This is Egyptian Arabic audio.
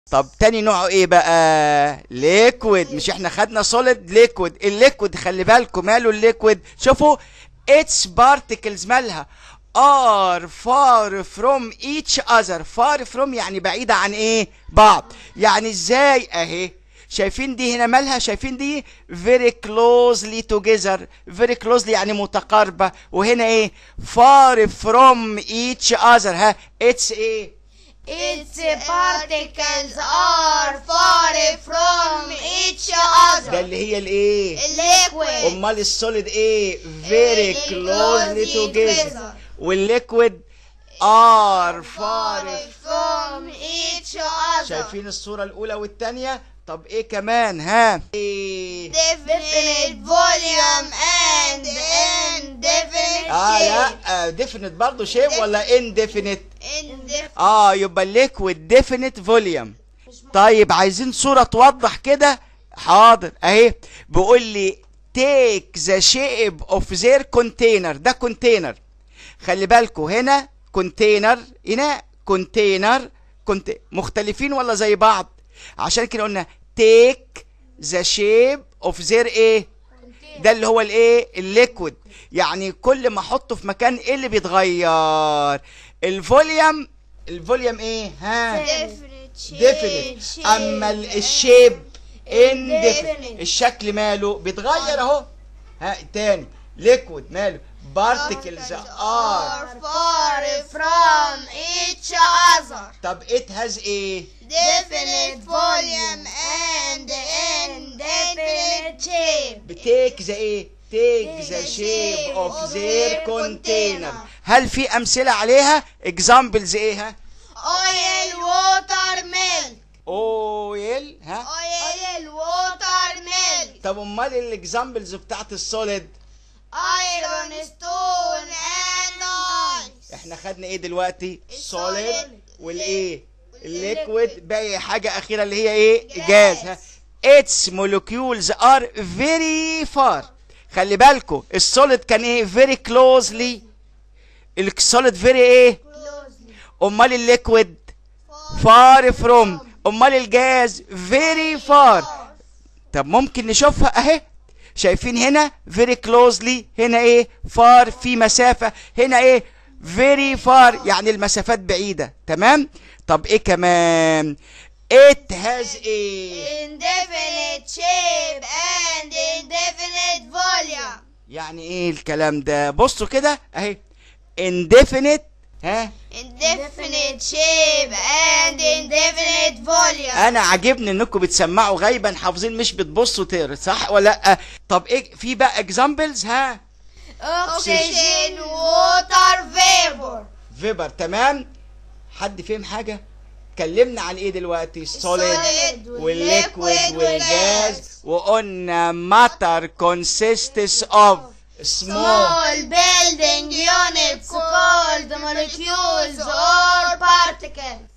طب تاني نوعه ايه بقى ليكويد مش احنا خدنا سوليد ليكويد الليكويد خلي بالكم ماله الليكويد شوفوا its particles مالها are far from each other far from يعني بعيدة عن ايه بعض يعني ازاي اهي شايفين دي هنا مالها شايفين دي very closely together very closely يعني متقاربة وهنا ايه far from each other ها it's ايه Its particles are far from each ده other. اللي هي الايه Liquid. امال السوليد ايه very closely together والليكويد are far from each other. شايفين الصورة الأولى والتانية طب ايه كمان ها ايه Definite volume and indefinite اه shape. لا ديفينيت برضه شيء ولا indefinite Indefinite. اه يبقى الليكويد ديفينيت فوليوم طيب عايزين صورة توضح كده حاضر اهي بيقول لي take the shape of their container ده كونتينر خلي بالكوا هنا كونتينر هنا كونتينر كنت مختلفين ولا زي بعض عشان كده قلنا take the shape of their ايه ده اللي هو الايه الليكويد يعني كل ما احطه في مكان ايه اللي بيتغير الفوليوم الفوليوم ايه ها Definite shape. ديفينيت اما ال- الشيب انديفينيت Indefinite. الشكل ماله بيتغير اهو ها تاني ليكويد ماله بارتكلز ار are far from each other. طب ات هاز ايه Definite volume and indefinite shape. بتيك ذا ايه تيك ذا شيب اوف ذير كونتينر هل في امثله عليها اكزامبلز ايه ها Oil, water, milk. اويل ها Oil, water, milk. طب امال الاكزامبلز بتاعت السوليد Iron, stone, and ice. احنا خدنا ايه دلوقتي السوليد سوليد والايه الليكويد باقي حاجه اخيره اللي هي ايه جاز ها its molecules are very far خلي بالكو السوليد كان ايه very closely السوليد very ايه Closely. امال الليكويد far from امال الجاز very far طب ممكن نشوفها اهي شايفين هنا very closely هنا ايه far في مسافة هنا ايه very far يعني المسافات بعيدة تمام طب ايه كمان it has ايه Indefinite shape and indefinite volume. يعني ايه الكلام ده بصوا كده اهي indefinite ها Indefinite shape and indefinite volume. انا عاجبني انكم بتسمعوا غيبا حافظين مش بتبصوا تقرا صح ولا لا طب ايه في بقى اكزامبلز ها Oxygen, water, vapor. فيبر تمام حد فهم حاجه اتكلمنا عن ايه دلوقتي السوليد السوليد والليكويد والليكويد والجاز والجاز. وقلنا matter consists of small Small building units called molecules or particles.